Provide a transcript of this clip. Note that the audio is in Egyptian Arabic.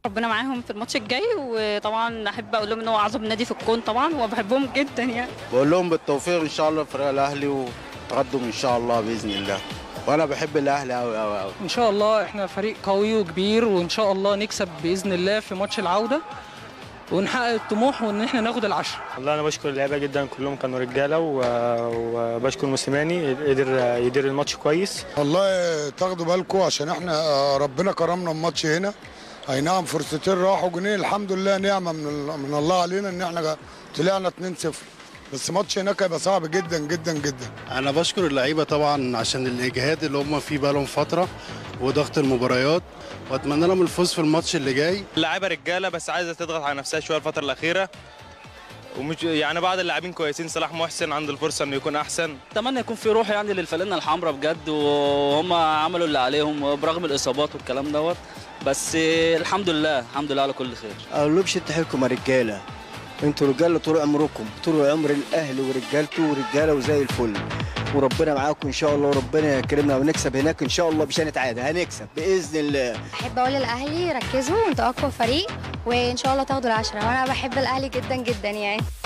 ربنا معاهم في الماتش الجاي وطبعا احب اقول لهم ان هو اعظم نادي في الكون طبعا وبحبهم جدا يعني بقول لهم بالتوفيق ان شاء الله فريق الاهلي وتقدم ان شاء الله باذن الله وانا بحب الاهلي قوي قوي قوي ان شاء الله احنا فريق قوي وكبير وان شاء الله نكسب باذن الله في ماتش العوده ونحقق الطموح وان احنا ناخد العشرة والله انا بشكر اللعيبه جدا كلهم كانوا رجاله و- وبشكر موسيماني قدر يدير الماتش كويس والله تاخدوا بالكم عشان احنا آه، ربنا كرمنا الماتش هنا اي نعم فرصتين راحوا جنيه الحمد لله نعمه من, ال- من الله علينا ان احنا طلعنا 2-0 بس ماتش هناك هيبقى صعب جدا جدا جدا انا بشكر اللعيبه طبعا عشان الاجهاد اللي هم فيه بقالهم فتره وضغط المباريات واتمنى لهم الفوز في الماتش اللي جاي اللعيبه رجاله بس عايزه تضغط على نفسها شويه الفتره الاخيره ومش يعني بعض اللاعبين كويسين صلاح محسن عنده الفرصه انه يكون احسن اتمنى يكون في روح يعني للفانلة الحمراء بجد وهم عملوا اللي عليهم برغم الاصابات والكلام دوت بس الحمد لله الحمد لله على كل خير اقول لهم شد حيلكم يا رجاله انتوا رجاله طول عمركم طول عمر الاهلي ورجالته ورجاله وزي الفل وربنا معاكم ان شاء الله وربنا يكرمنا ونكسب هناك ان شاء الله مش هنتعادل هنكسب باذن الله احب اقول للاهلي ركزوا انتوا اقوى فريق وان شاء الله تاخدوا العشرة وانا بحب الاهلي جدا جدا يعني